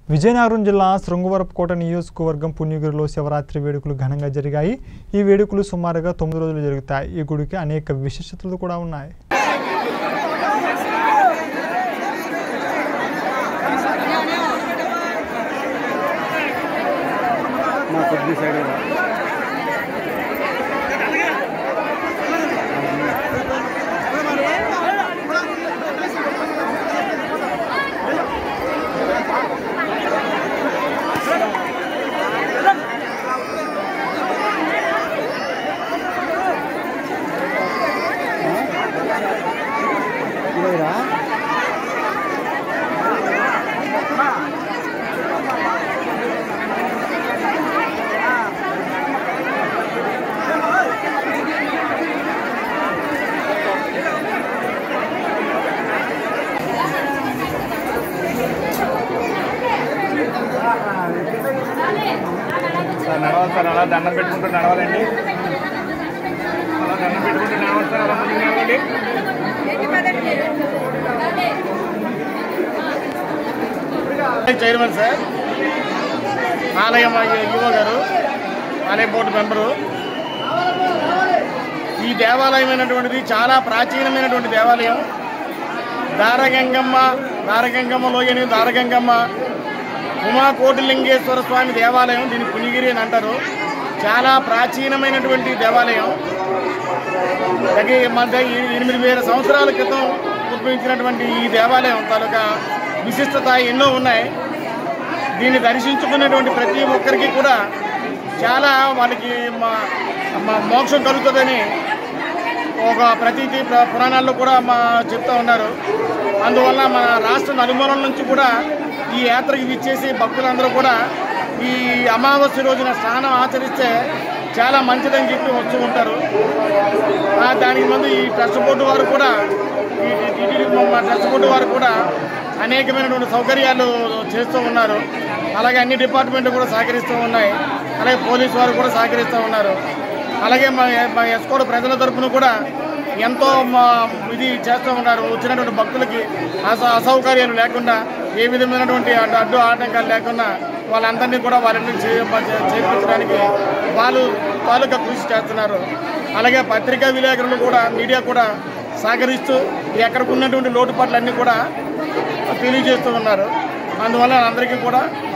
విజయనగరం జిల్లా శృంగవరపుకోట నియోజకవర్గం పుణ్యగిరిలో శివరాత్రి వేడుకలు ఘనంగా జరిగాయి ఈ వేడుకలు సుమారుగా తొమ్మిది రోజులు జరుగుతాయి ఈ గుడికి అనేక విశిష్టతలు కూడా ఉన్నాయి మా కొద్ది సైడ్ ఇదేరా సార్ నడవాలి సార్ అలా దండం పెట్టుకుంటూ నడవాలండి అలా దండం పెట్టుకుంటూ నడవాలి సార్ అలా ముందుకు నడవండి చైర్మన్ సార్ ఆలయం యువ గారు ఆలయం బోర్డు మెంబరు ఈ దేవాలయం అయినటువంటిది చాలా ప్రాచీనమైనటువంటి దేవాలయం దారగంగమ్మ దారగంగమ్మ లోయని దారగంగమ్మ ఉమాకోటిలింగేశ్వర స్వామి దేవాలయం దీన్ని పుణ్యగిరి అని అంటారు చాలా ప్రాచీనమైనటువంటి దేవాలయం దగ్గర మన దగ్గర ఎనిమిది వేల సంవత్సరాల క్రితం ఉద్భవించినటువంటి ఈ దేవాలయం తాలూకా విశిష్టత ఎన్నో ఉన్నాయి దీన్ని దర్శించుకున్నటువంటి ప్రతి ఒక్కరికి కూడా చాలా వాళ్ళకి మా మా మోక్షం కలుగుతుందని ఒక ప్రతీతి ప్ర- పురాణాల్లో కూడా మా చెప్తా ఉన్నారు అందువల్ల మన రాష్ట్ర నలుమూలల నుంచి కూడా ఈ యాత్రకి విచ్చేసి భక్తులందరూ కూడా ఈ అమావాస్య రోజున స్నానం ఆచరిస్తే చాలా మంచిదని చెప్పి వచ్చి ఉంటారు ఆ, దానికి ముందు ఈ ట్రస్ట్ బోర్డు వారు కూడా ఈ టీటీడీ మా ట్రస్ట్ బోర్డు వారు కూడా అనేకమైనటువంటి సౌకర్యాలు చేస్తూ ఉన్నారు అలాగే అన్ని డిపార్ట్మెంట్లు కూడా సహకరిస్తూ ఉన్నాయి అలాగే పోలీసు వారు కూడా సహకరిస్తూ ఉన్నారు అలాగే మా మా ఎస్కోడు ప్రజల తరపున కూడా ఎంతో మా ఇది చేస్తూ ఉన్నారు వచ్చినటువంటి భక్తులకి అస అసౌకర్యాలు లేకుండా ఏ విధమైనటువంటి అడ్డు అడ్డు ఆటంకాలు లేకుండా వాళ్ళందరినీ కూడా వారిని చే- చే- చేర్పించడానికి వాళ్ళు తాలూకా కృషి చేస్తున్నారు అలాగే పత్రికా విలేకరులు కూడా మీడియా కూడా సహకరిస్తూ ఎక్కడికి ఉన్నటువంటి లోటుపాట్లన్నీ కూడా తెలియజేస్తూ ఉన్నారు అందువల్ల అందరికీ కూడా